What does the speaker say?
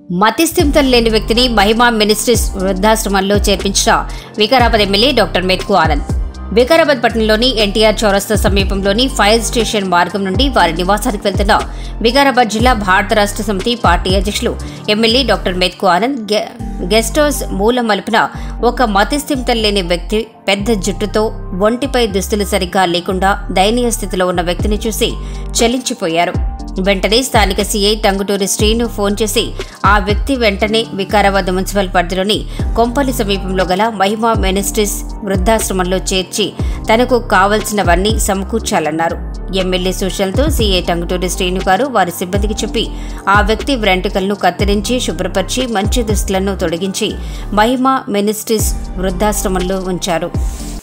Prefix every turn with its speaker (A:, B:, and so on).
A: మతిస్థిమితం లేని వ్యక్తిని మహిమా మినిస్ట్రీస్ వృద్ధాశ్రమంలో చేర్పించిన వికారాబాద్ ఎమ్మెల్యే డాక్టర్ మెత్కు ఆనంద్ వికారాబాద్ పట్టణంలోని ఎన్టీఆర్ చౌరస్తా సమీపంలోని ఫైర్ స్టేషన్ మార్గం నుండి వారి నివాసానికి వెళ్తున్న వికారాబాద్ జిల్లా భారత రాష్ట్ర సమితి పార్టీ అధ్యక్షులు ఎమ్మెల్యే డాక్టర్ మెత్కు ఆనంద్ గె- గెస్ట్ హౌస్ మూల మలుపున ఒక మతిస్థిమితం లేని వ్యక్తి పెద్ద జుట్టుతో ఒంటిపై దుస్తులు సరిగ్గా లేకుండా దయనీయ స్థితిలో ఉన్న వ్యక్తిని చూసి చలించిపోయారు వెంటనే స్థానిక సీఐ టంగుటూరి శ్రీను ఫోన్ చేసి ఆ వ్యక్తి వెంటనే వికారాబాద్ మున్సిపల్ పరిధిలోని కొంపల్లి సమీపంలో గల మహిమా మినిస్ట్రీస్ వృద్ధాశ్రమంలో చేర్చి తనకు కావలసినవన్నీ సమకూర్చాలన్నారు ఎమ్మెల్యే సూచనలతో సీఐ టంగుటూరి శ్రీను గారు వారి సిబ్బందికి చెప్పి ఆ వ్యక్తి వెంట్రుకలను కత్తిరించి శుభ్రపరిచి మంచి దుస్తులను తొలగించి మహిమా మినిస్ట్రీస్ వృద్ధాశ్రమంలో ఉంచారు